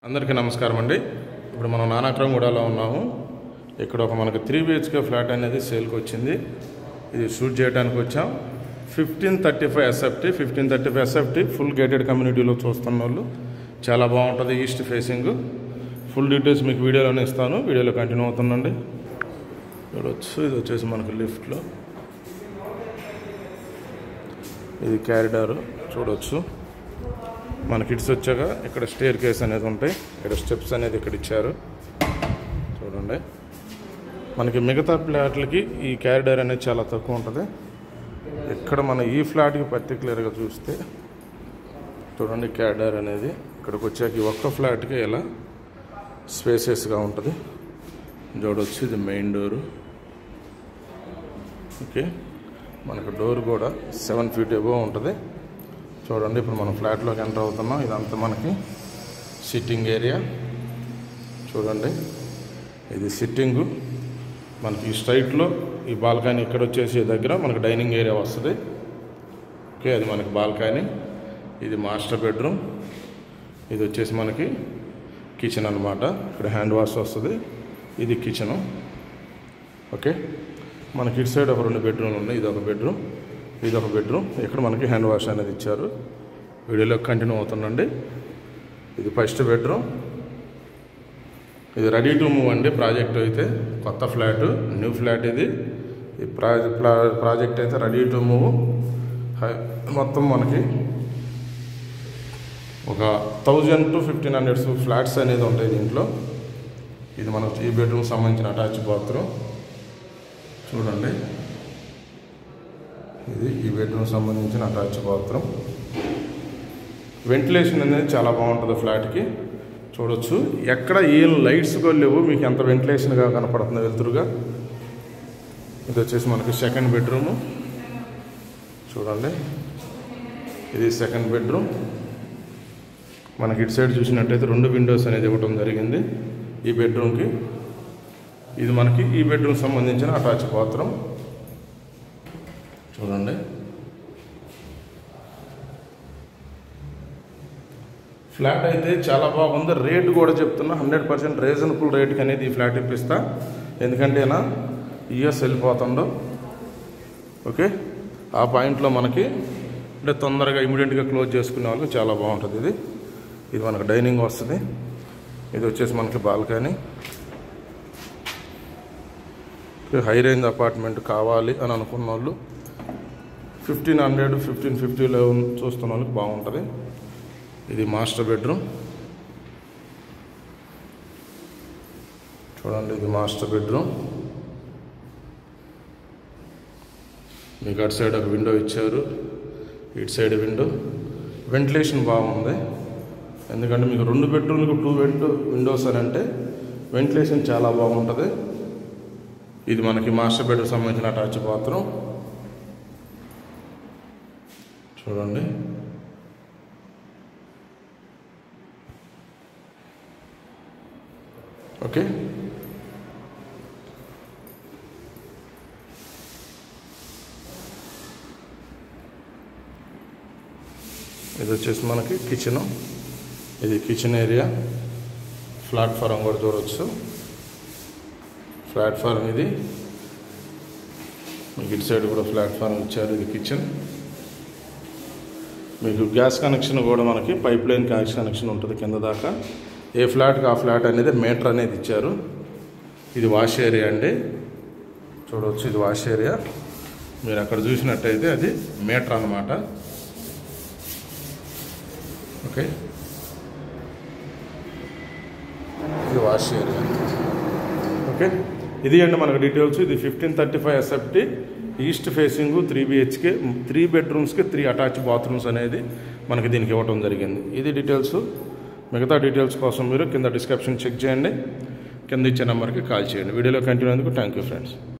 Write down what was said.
అందరికీ నమస్కారం అండి ఇప్పుడు మనం నానాక్రంగూడలో ఉన్నాము ఇక్కడ ఒక మనకు త్రీ బిహెచ్కే ఫ్లాట్ అనేది సేల్కి వచ్చింది ఇది షూట్ చేయడానికి వచ్చాం fifteen thirty five SFT fifteen thirty five SFT full gated కమ్యూనిటీలో చూస్తున్న వాళ్ళు చాలా బాగుంటుంది ఈస్ట్ ఫేసింగ్ ఫుల్ డీటెయిల్స్ మీకు వీడియోలోనే ఇస్తాను వీడియోలో కంటిన్యూ అవుతుందండి చూడవచ్చు ఇది వచ్చేసి మనకు లిఫ్ట్లో ఇది క్యారిడార్ చూడవచ్చు మన కిడ్స్ వచ్చాక ఇక్కడ స్టేర్ కేస్ అనేది ఉంటాయి ఇక్కడ స్టెప్స్ అనేది ఇక్కడ ఇచ్చారు చూడండి మనకి మిగతా ఫ్లాట్లకి ఈ క్యారిడార్ అనేది చాలా తక్కువ ఉంటుంది ఇక్కడ మన ఈ ఫ్లాట్కి పర్టికులర్గా చూస్తే చూడండి క్యారిడార్ అనేది ఇక్కడికి వచ్చాక ఈ ఒక్క ఫ్లాట్కి ఇలా స్పేసెస్గా ఉంటుంది చూడవచ్చు ఇది మెయిన్ డోరు ఓకే మనకు డోర్ కూడా సెవెన్ ఫీట్ ఎబో ఉంటుంది చూడండి ఇప్పుడు మనం ఫ్లాట్లోకి ఎంటర్ అవుతున్నాం ఇదంతా మనకి సిట్టింగ్ ఏరియా చూడండి ఇది సిట్టింగు మనకి ఈ స్ట్రైట్లో ఈ బాల్కనీ ఇక్కడ వచ్చేసి దగ్గర మనకి డైనింగ్ ఏరియా వస్తుంది ఓకే అది మనకి బాల్కనీ ఇది మాస్టర్ బెడ్రూమ్ ఇది వచ్చేసి మనకి కిచెన్ అనమాట ఇక్కడ హ్యాండ్ వాష్ వస్తుంది ఇది కిచెను ఓకే మనకి ఇటు సైడ్ ఒక రెండు బెడ్రూమ్లు ఉన్నాయి ఇది ఒక బెడ్రూమ్ ఇది ఒక బెడ్రూమ్ ఇక్కడ మనకి హ్యాండ్ వాష్ అనేది ఇచ్చారు వీడియోలో కంటిన్యూ అవుతుందండి ఇది ఫస్ట్ బెడ్రూమ్ ఇది రెడీ టు మూవ్ అండి ప్రాజెక్ట్ అయితే కొత్త ఫ్లాట్ న్యూ ఫ్లాట్ ఇది ఈ ప్రాజెక్ట్ ప్రాజెక్ట్ అయితే రెడీ టు మూవ్ మొత్తం మనకి ఒక thousand to fifteen hundreds flats అనేది ఉంటాయి దీంట్లో ఇది మన ఈ బెడ్రూమ్ సంబంధించిన అటాచ్ బాత్రూమ్ చూడండి ఇది ఈ బెడ్రూమ్ సంబంధించిన అటాచ్ బాత్రూమ్ వెంటిలేషన్ అనేది చాలా బాగుంటుంది ఫ్లాట్కి చూడొచ్చు ఎక్కడ ఏం లైట్స్ కూడా లేవు మీకు ఎంత వెంటిలేషన్గా కనపడుతుంది వెలుతురుగా ఇది వచ్చేసి మనకి సెకండ్ బెడ్రూము చూడండి ఇది సెకండ్ బెడ్రూమ్ మనకి ఇటు సైడ్ చూసినట్టయితే రెండు విండోస్ అనేది ఇవ్వడం జరిగింది ఈ బెడ్రూమ్కి ఇది మనకి ఈ బెడ్రూమ్ సంబంధించిన అటాచ్ బాత్రూమ్ చూడండి ఫ్లాట్ అయితే చాలా బాగుంది రేటు కూడా చెప్తున్నా హండ్రెడ్ పర్సెంట్ రీజనబుల్ రేట్కి అనేది ఈ ఫ్లాట్ ఇప్పిస్తా ఎందుకంటేనా ఇయర్స్ వెళ్ళిపోతుండో ఓకే ఆ పాయింట్లో మనకి అంటే తొందరగా ఇమీడియట్గా క్లోజ్ చేసుకునే వాళ్ళకి చాలా బాగుంటుంది ఇది ఇది మనకు డైనింగ్ వస్తుంది ఇది వచ్చేసి మనకి బాల్కనీ హై రేంజ్ అపార్ట్మెంట్ కావాలి అని అనుకున్న వాళ్ళు ఫిఫ్టీన్ హండ్రెడ్ ఫిఫ్టీన్ ఫిఫ్టీలో చూస్తున్న వాళ్ళకి బాగుంటుంది ఇది మాస్టర్ బెడ్రూమ్ చూడండి ఇది మాస్టర్ బెడ్రూమ్ మీకు అటు సైడ్ ఒక విండో ఇచ్చారు ఇటు సైడ్ విండో వెంటిలేషన్ బాగుంది ఎందుకంటే మీకు రెండు బెడ్రూమ్లకు టూ విండో విండోస్ అని అంటే వెంటిలేషన్ చాలా బాగుంటుంది ఇది మనకి మాస్టర్ బెడ్రూమ్ సంబంధించిన అటాచ్ బాత్రూమ్ చూడండి ఓకే ఇది వచ్చేసి మనకి కిచెను ఇది కిచెన్ ఏరియా ప్లాట్ఫారం కూడా చూడవచ్చు ప్లాట్ఫారం ఇది మీకు ఇటు సైడ్ కూడా ప్లాట్ఫారం ఇచ్చారు ఇది కిచెన్ మీకు గ్యాస్ కనెక్షన్ కూడా మనకి పైప్ లైన్ గ్యాస్ కనెక్షన్ ఉంటుంది కింద దాకా ఏ ఫ్లాట్కి ఆ ఫ్లాట్ అనేది మీటర్ అనేది ఇచ్చారు ఇది వాష్ ఏరియా అండి చూడవచ్చు ఇది వాష్ ఏరియా మీరు అక్కడ చూసినట్టయితే అది మీటర్ అన్నమాట ఓకే ఇది వాష్ ఏరియా ఓకే ఇది అండి మనకు డీటెయిల్స్ ఇది fifteen thirty five SFT east facing three BHK three బెడ్రూమ్స్కి త్రీ అటాచ్ బాత్రూమ్స్ అనేది మనకి దీనికి ఇవ్వడం జరిగింది ఇది డీటెయిల్స్ మిగతా డీటెయిల్స్ కోసం మీరు కింద డిస్క్రిప్షన్ చెక్ చేయండి కింద ఇచ్చే నెంబర్కి కాల్ చేయండి వీడియోలో కంటిన్యూ అందుకు థ్యాంక్ యూ ఫ్రెండ్స్